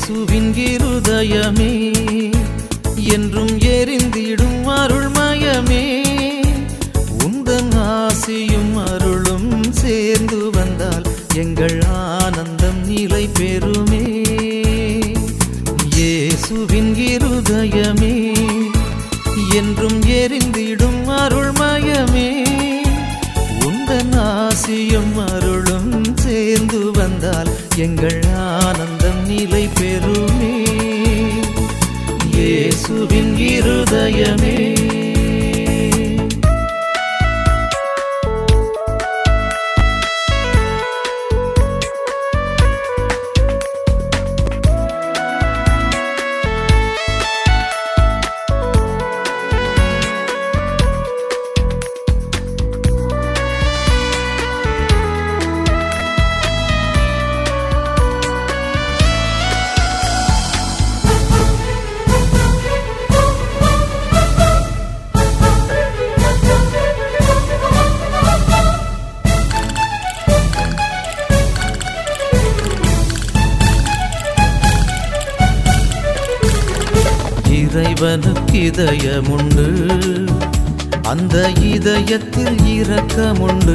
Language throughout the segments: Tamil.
இயேசுவின் இருதயமே என்றும் எரிந்திடும் அருள்மயமே உந்தன் ஆசியும் அருளும் சேர்ந்து வந்தால் எங்கள் ஆனந்தம் நிலை பெறுமே இயேசுவின் இருதயமே என்றும் எரிந்திடும் அருள்மயமே உந்தன் ஆசியும் அருளும் சேர்ந்து வந்தால் எங்கள் ஆனந்தம் நிலை பெறுமே இயேசுவின் இருதயமே இறைவனுக்கு இதயமுண்டு அந்த இதயத்தில் இரக்கமுண்டு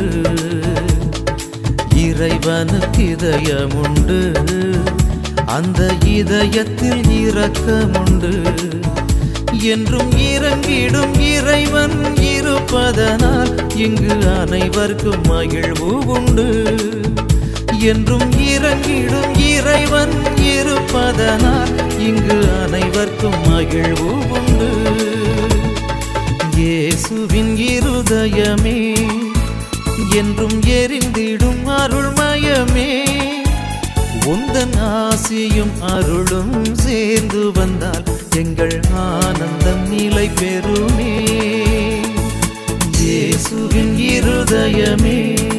இறைவனுக்கு இதயமுண்டு அந்த இதயத்தில் இரக்கமுண்டு என்றும் இறங்கிடும் இறைவன் இருப்பதனால் இங்கு அனைவருக்கும் மகிழ்வு உண்டு என்றும் இறங்கிடும் இறைவன் இருப்பதனால் இங்கு அனைவருக்கும் மகிழ்வு உண்டு இயேசுவின் இருதயமே என்றும் எரிந்திடும் அருள்மயமே உந்தன் ஆசியும் அருளும் சேர்ந்து வந்தால் எங்கள் ஆனந்தம் நிலை பெறுமே இயேசுவின் இருதயமே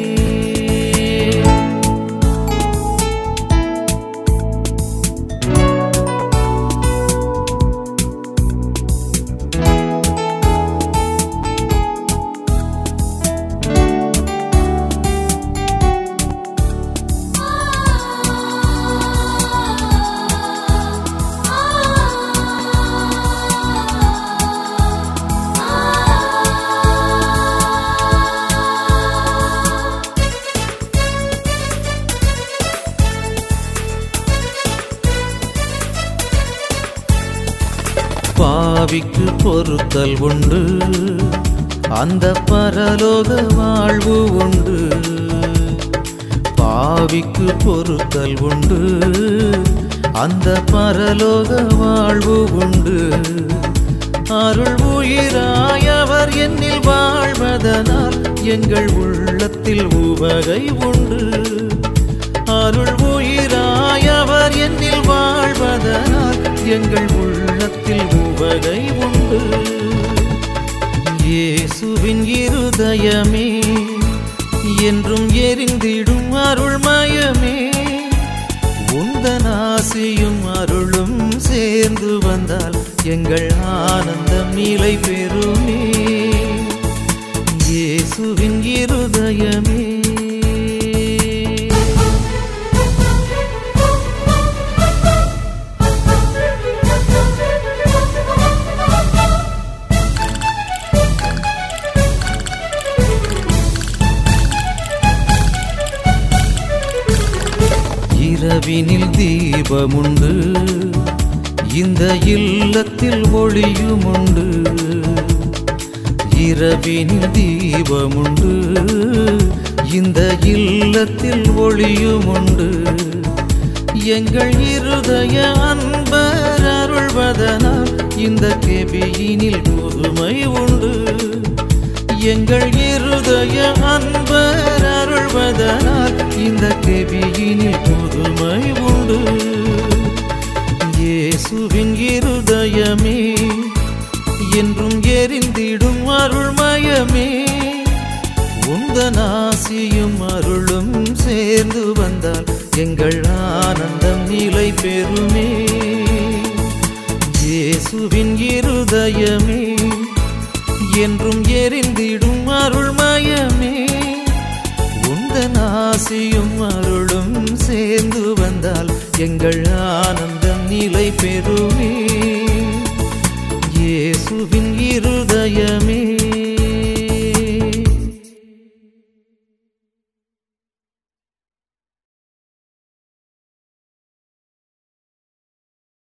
பாவிக்கு பொறுத்தல் உண்டு அந்த பரலோக வாழ்வு உண்டு பாவிக்கு பொறுத்தல் உண்டு அந்த பரலோக வாழ்வு உண்டு அருள் உயிராய் அவர் என்னில் வாழ்வதனால் எங்கள் உள்ளத்தில் உவகை உண்டு அருள் உயிராய் அவர் என்னில் வாழ்வதனால் எங்கள் உள்ளத்தில் உவகை உண்டு இயேசுவின் இருதயமே என்றும் எரிந்திடும் அருள்மயமே உந்தன் ஆசியும் அருளும் சேர்ந்து வந்தால் எங்கள் ஆனந்தம் நிலை பெறுமே இயேசுவின் இருதயமே இரவினில் தீபமுண்டு இந்த இல்லத்தில் ஒளியுமுண்டு இரவினில் தீபமுண்டு இந்த இல்லத்தில் ஒளியுமுண்டு எங்கள் இருதய அன்பர் அருள்வதனால் இந்த கெபியினில் புதுமை உண்டு எங்கள் இருதய அன்பர் அருள்வதனால் இந்த கெபியினில் புதுமை உண்டு இயேசுவின் இருதயமே என்றும் எரிந்திடும் அருள்மயமே உந்தன் ஆசியும் அருளும் சேர்ந்து வந்தால் எங்கள் ஆனந்தம் நிலை பெறுமே இயேசுவின் இருதயமே என்றும் எரிந்திடும் அருள்மயமே உந்தன் ஆசியும் அருளும் சேர்ந்து வந்தால் எங்கள் ஆனந்தம் பெறுவே இயேசுவின் இருதயமே